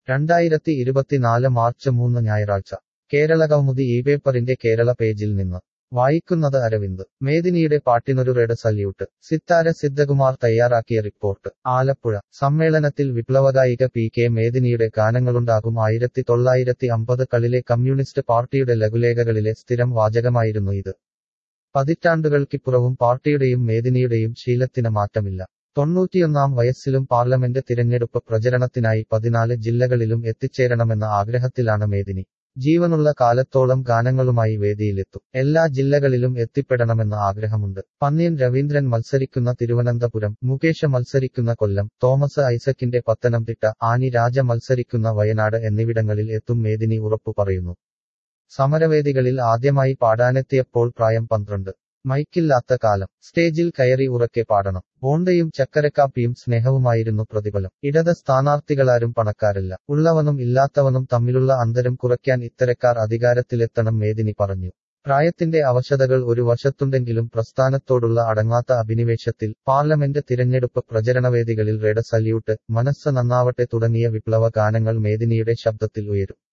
രണ്ടായിരത്തി ഇരുപത്തിനാല് മാർച്ച് മൂന്ന് ഞായറാഴ്ച കേരള കൗമുദി ഈ പേപ്പറിന്റെ കേരള പേജിൽ നിന്ന് വായിക്കുന്നത് അരവിന്ദ് മേദിനിയുടെ പാട്ടിനൊരു റെഡ് സല്യൂട്ട് സിത്താര സിദ്ധകുമാർ തയ്യാറാക്കിയ റിപ്പോർട്ട് ആലപ്പുഴ സമ്മേളനത്തിൽ വിപ്ലവഗായിക പി കെ മേദിനിയുടെ ഗാനങ്ങളുണ്ടാകും ആയിരത്തി തൊള്ളായിരത്തി അമ്പത് കളിലെ കമ്മ്യൂണിസ്റ്റ് പാർട്ടിയുടെ ലഘുലേഖകളിലെ സ്ഥിരം വാചകമായിരുന്നു ഇത് പതിറ്റാണ്ടുകൾക്കിപ്പുറവും പാർട്ടിയുടെയും മേദിനിയുടെയും ശീലത്തിന് മാറ്റമില്ല തൊണ്ണൂറ്റിയൊന്നാം വയസ്സിലും പാർലമെന്റ് തിരഞ്ഞെടുപ്പ് പ്രചരണത്തിനായി പതിനാല് ജില്ലകളിലും എത്തിച്ചേരണമെന്ന ആഗ്രഹത്തിലാണ് മേദിനി ജീവനുള്ള കാലത്തോളം ഗാനങ്ങളുമായി വേദിയിലെത്തും എല്ലാ ജില്ലകളിലും എത്തിപ്പെടണമെന്ന ആഗ്രഹമുണ്ട് പന്ന്യൻ രവീന്ദ്രൻ മത്സരിക്കുന്ന തിരുവനന്തപുരം മുകേഷ് മത്സരിക്കുന്ന കൊല്ലം തോമസ് ഐസക്കിന്റെ പത്തനംതിട്ട ആനി രാജ മത്സരിക്കുന്ന വയനാട് എന്നിവിടങ്ങളിൽ എത്തും മേദിനി ഉറപ്പു പറയുന്നു സമരവേദികളിൽ ആദ്യമായി പാടാനെത്തിയപ്പോൾ പ്രായം പന്ത്രണ്ട് മൈക്കില്ലാത്ത കാലം സ്റ്റേജിൽ കയറി ഉറക്കെ പാടണം ബോണ്ടയും ചക്കരക്കാപ്പിയും സ്നേഹവുമായിരുന്നു പ്രതിഫലം ഇടത് സ്ഥാനാർത്ഥികളാരും പണക്കാരല്ല ഉള്ളവനും ഇല്ലാത്തവനും തമ്മിലുള്ള അന്തരം കുറയ്ക്കാൻ ഇത്തരക്കാർ അധികാരത്തിലെത്തണം മേദിനി പറഞ്ഞു പ്രായത്തിന്റെ അവശതകൾ ഒരു വശത്തുണ്ടെങ്കിലും പ്രസ്ഥാനത്തോടുള്ള അടങ്ങാത്ത അഭിനിവേശത്തിൽ പാർലമെന്റ് തിരഞ്ഞെടുപ്പ് പ്രചരണവേദികളിൽ റെഡ് സല്യൂട്ട് മനസ്സ് നന്നാവട്ടെ തുടങ്ങിയ വിപ്ലവ ഗാനങ്ങൾ മേദിനിയുടെ ശബ്ദത്തിൽ ഉയരും